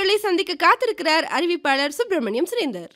நேயர்களை சந்திக்க காத்திருக்கிறார் அறிவிப்பாளர் சுப்பிரமணியம் சுரேந்தர்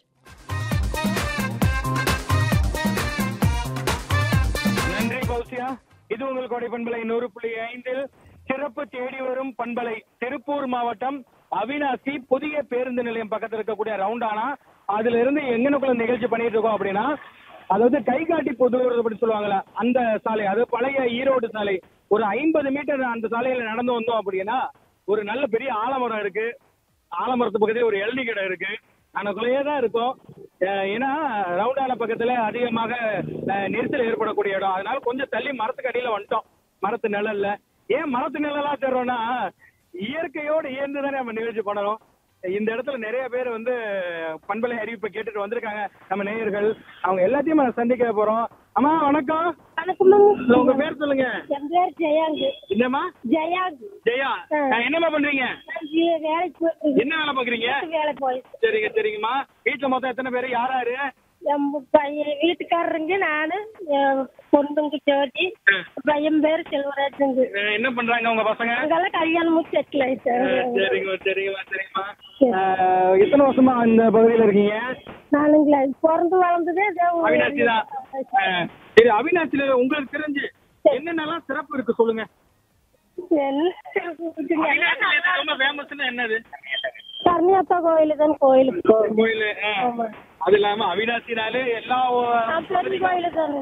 நன்றி கௌசியா இது உங்கள் கோடை பண்பலை நூறு புள்ளி ஐந்தில் சிறப்பு தேடி வரும் பண்பலை திருப்பூர் மாவட்டம் அவினாசி புதிய பேருந்து நிலையம் பக்கத்தில் இருக்கக்கூடிய ரவுண்டானா அதுல இருந்து எங்கனக்குள்ள நிகழ்ச்சி பண்ணிட்டு இருக்கோம் அப்படின்னா அதாவது கைகாட்டி புதூர் அப்படி சொல்லுவாங்கல்ல அந்த சாலை அது பழைய ஈரோடு சாலை ஒரு ஐம்பது மீட்டர் அந்த சாலையில நடந்து வந்தோம் அப்படின்னா ஒரு நல்ல பெரிய ஆலமரம் இருக்கு ஆலமரத்து பக்கத்துல ஒரு இளநீ கடை இருக்கு அங்கக்குள்ளேயே தான் இருக்கும் அஹ் ஏன்னா ரவுண்டான பக்கத்துல அதிகமாக அஹ், நெரிசல் ஏற்படக்கூடிய இடம் அதனால கொஞ்சம் தள்ளி மரத்துக்கு அடியில வந்துட்டோம் மரத்து நிழல்ல ஏன் மரத்து நிழலா தர்றோம்னா இயற்கையோடு இயந்து தானே நம்ம நிகழ்ச்சி பண்ணணும் இந்த இடத்துல நிறைய பேர் வந்து பண்பலை அறிவிப்பை கேட்டுட்டு வந்திருக்காங்க நம்ம நேயர்கள் அவங்க எல்லாத்தையும் நம்ம சந்திக்க போறோம் அம்மா வணக்கம் வணக்கம் உங்க பேர் சொல்லுங்க என் பேர் ஜெயாங்கு என்னம்மா ஜெயாங்கு ஜெயா அஹ், என்னம்மா பண்றீங்க நான் ஜி- வேலைக்கு போய் என்ன வேலை பாக்குறீங்க வேலை போய் சரிங்க சரிங்கம்மா வீட்டுல மொத்தம் எத்தனை பேர் யார் யாரு என் பையன் வீட்டுக்காரருங்க நானு என் பொண்ணுங்க ஜோதி பையன் பேர் செல்வராஜுங்க அஹ் என்ன பண்றாங்க உங்க பசங்க அங்கெல்லாம் கல்யாணமும் செட்டில் ஆயிட்டாரு அஹ் சரிங்கம்மா சரிங்கம்மா சரிங்கம்மா அஹ் எத்தனை வருஷமா இந்த பகுதியில இருக்கீங்க நானுங்களா பிறந்து வளர்ந்ததே இதோ ஒரு- அவினாசி தான் அஹ் சரி அவினாசில உங்களுக்கு தெரிஞ்சு என்னென்னலாம் சிறப்பு இருக்கு சொல்லுங்க என்ன இருக்குதுங்க? அவினாசில எது ரொம்ப ஃபேமஸ்னா என்னது கர்ணியாத்தா கோயிலு தான் கோயிலுக்கு போகும் கோயில் அது இல்லாம அவினாசினாலே எல்லா பெரிய கோயிலு தானே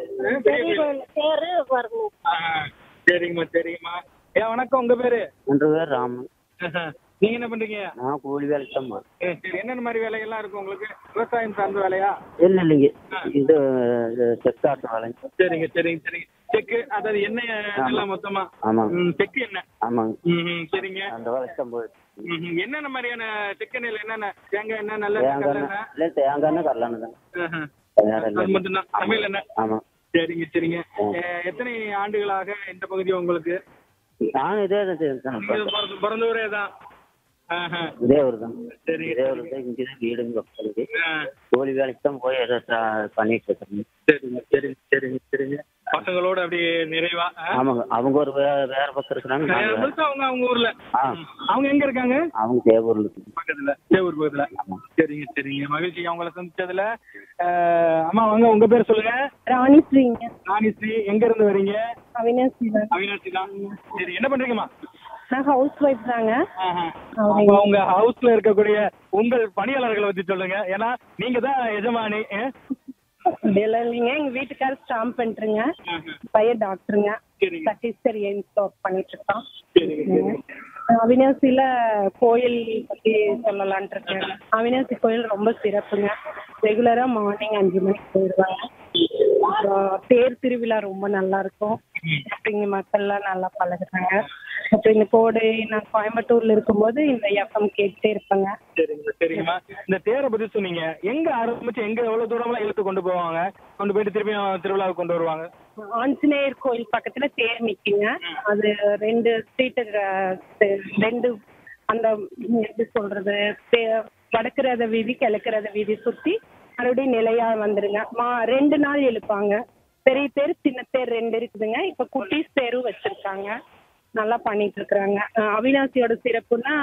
பெரிய கோயில் பேரு வரணும் அஹ் சரிங்கம்மா சரிங்கம்மா ஏன் வணக்கம் உங்க பேரு என் பேர் ராமன் நீங்க என்ன பண்றீங்க நான் கூலி வேலைக்கு தான் போறேன் அஹ் சரி என்னென்ன மாதிரி வேலைகள்லாம் இருக்கு உங்களுக்கு விவசாயம் சார்ந்த வேலையா இல்லை இல்லைங்க இது செக் ஆட்ட வேலைங்க சரிங்க சரிங்க சரிங்க செக்கு அதாவது எண்ணெய் எல்லாம் மொத்தமா ஆமாங்க ம், செக்கு எண்ணெய் ஆமாங்க ம், ம், சரிங்க அந்த வேலைக்கு தான் போயிட்டு ம், ம். என்னென்ன மாதிரியான செக்கு எண்ணெயில் என்னென்ன தேங்காய் எண்ணெய் நல்ல தேங்காய் எண்ணெய் இல்லை தேங்காய் எண்ணெய் கடலை எண்ணெய் தான் வேற அது இல்லை மட்டும்தான் சமையல் எண்ணெய் ஆமாம் சரிங்க சரிங்க அஹ், எத்தனை ஆண்டுகளாக இந்த பகுதி உங்களுக்கு நானும் இதே தான் செய்வேன் நீங்க பிறந்த பிறந்த ஊரே தான் ஆஹா. இதே ஊர் தான் சரிங்க இதே ஊர் தான் இங்கே தான் வீடுங்க பக்கத்துக்கு ஆ, கூலி வேலைக்கு தான் போய் ஏதோ ச- பண்ணிட்டு இருக்கேன் சரிங்க சரிங்க சரிங்க சரிங்க பசங்களோட அப்படியே நிறைவா ஆ? ஆமாங்க அவங்க ஒரு வே வேற பக்கம் இருக்கிறாங்க அஹ், நாங்க வேற. முழுசா அவங்க அவங்க ஊர்ல ஆ அவங்க எங்க இருக்காங்க அவங்க தேவூர்ல இருக்கு பக்கத்துல தேவூர் பக்கத்துல சரிங்க சரிங்க மகிழ்ச்சி அவங்கள சந்திச்சதுல அஹ், அம்மா வாங்க உங்க பேர் சொல்லுங்க ராணி ஸ்ரீங்க ராணிஸ்ரீ எங்க இருந்து வரீங்க அவினாசி தான் அவினாசி தான் சரி என்ன பண்றீங்கம்மா நான் ஹவுஸ் ஒய்ஃப் தாங்க ஆஹா. அப்ப உங்க ஹவுஸ்ல இருக்கக்கூடிய உங்கள் பணியாளர்களை பத்தி சொல்லுங்க ஏன்னா நீங்க தான் எஜமானி ஆ? அப்படியெல்லாம் இல்லைங்க எங்க வீட்டுக்காரர் ஸ்டாம்ப் பண்ணிட்டுருங்க ஆஹா. பையன் டாக்டருங்க சரிங்க சத்தீஸ்கர் எய்ம்ஸ் ஒர்க் பண்ணிட்டு இருக்கோம் சரிங்க சரிங்க அவினாசியில கோயில் பத்தி சொல்லலான்ட்டு இருக்கேன் அவினாசி கோயில் ரொம்ப சிறப்புங்க ரெகுலரா மார்னிங் அஞ்சு மணிக்கு போயிடுவாங்க அப்புறம் தேர் திருவிழா ரொம்ப நல்லா இருக்கும் அப்புறம் இங்க மக்கள்லாம் நல்லா பழகுறாங்க அப்புறம் இந்த கோடை நான் கோயம்புத்தூர்ல இருக்கும்போது இந்த எஃப்எம் கேட்டுட்டே இருப்பேங்க சரிங்க சரிங்கம்மா இந்த தேரை பத்தி சொன்னீங்க எங்க ஆரம்பிச்சு எங்க எவ்வளவு தூரம்லாம் இழுத்து கொண்டு போவாங்க கொண்டு போயிட்டு திருப்பி திருவிழாவுக்கு கொண்டு வருவாங்க ஆஞ்சநேயர் கோயில் பக்கத்துல தேர் நிக்குங்க அது ரெண்டு ஸ்ட்ரீட்டு ரெண்டு அந்த ம், எப்படி சொல்றது தே- வடக்கு ரத வீதி கிழக்கு ரத வீதி சுத்தி மறுபடியும் நிலையா வந்துருங்க மா ரெண்டு நாள் இழுப்பாங்க பெரிய தேர் சின்ன தேர் ரெண்டு இருக்குதுங்க இப்ப குட்டீஸ் தேரும் வச்சிருக்காங்க நல்லா பண்ணிட்டு இருக்கிறாங்க அவினாசியோட சிறப்புன்னா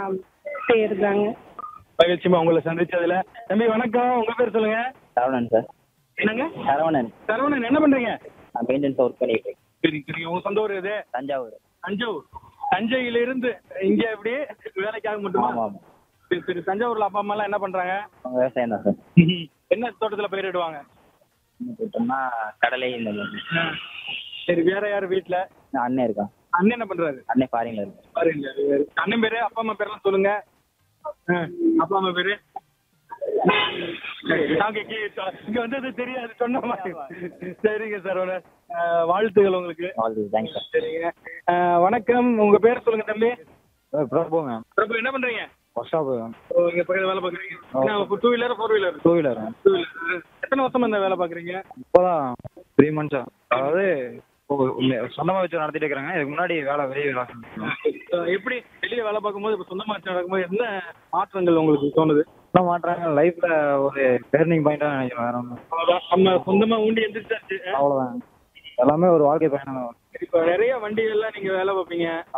தேர் தாங்க மகிழ்ச்சிமா உங்களை சந்திச்சதுல தம்பி வணக்கம் உங்க பேர் சொல்லுங்க சரவணன் சார் என்னங்க சரவணன் சரவணன் என்ன பண்றீங்க நான் மெயின்டெனன்ஸ் ஒர்க் பண்ணிட்டு இருக்கேன் சரி சரி உங்க சொந்த ஊர் இது தஞ்சாவூர் தஞ்சாவூர் தஞ்சையில இருந்து இங்க எப்படி வேலைக்காக மட்டுமா ஆமாம் ஆமாம் சரி சரி தஞ்சாவூர்ல அப்பா அம்மா எல்லாம் என்ன பண்றாங்க அவங்க விவசாயம் தான் சார் என்ன தோட்டத்துல பயிரிடுவாங்க இன்னும் போட்டோம்னா கடலை இந்த மாதிரி சரி வேற யாரு வீட்ல நான் அண்ணன் இருக்கான் அண்ணன் என்ன பண்றாரு அண்ணன் ஃபாரின்ல இருக்கு பாருங்க அண்ணன் பேரு அப்பா அம்மா பேர்லாம் சொல்லுங்க ஆ, அப்பா அம்மா பேரு நாங்க கீ- இங்க வந்தது தெரியாது சொன்ன மாதிரி சரிங்க சார் வாழ்த்துகள் உங்களுக்கு ஆல் தி தேங்க்ஸ் சார் சரிங்க ஆ, வணக்கம் உங்க பேர் சொல்லுங்க தம்பி பிரபு மேம் பிரபு என்ன பண்றீங்க ஒர்க் ஷாப் ஓ, இங்க பக்கத்துல வேலை பாக்குறீங்க two wheeler four wheeler two wheeler two wheeler எத்தனை வருஷமா இந்த வேலை பாக்குறீங்க இப்போதான் த்ரீ மந்த்ஸா அதாவது இப்போ உண்மை- சொந்தமா வச்சு நடத்திட்டு இருக்கிறாங்க இதுக்கு முன்னாடி வேலை வெளியே வேலை செஞ்சோம். அஹ் எப்படி வெளியே வேலை பார்க்கும்போது இப்போ சொந்தமா வச்சு நடக்கும்போது என்ன மாற்றங்கள் உங்களுக்கு தோணுது என்ன மாட்டுறாங்க லைஃப்ல ஒரு டேர்னிங் பாயிண்டா நினைக்கிறேன் வேற ஒன்றும் அவ்வளவுதான். நம்ம சொந்தமா ஊண்டி எந்திரிச்சாச்சு அவ்வளோதான் எல்லாமே ஒரு வாழ்க்கை பயணம் தான் இப்போ நிறைய வண்டிகள்லாம் நீங்க வேலை பார்ப்பீங்க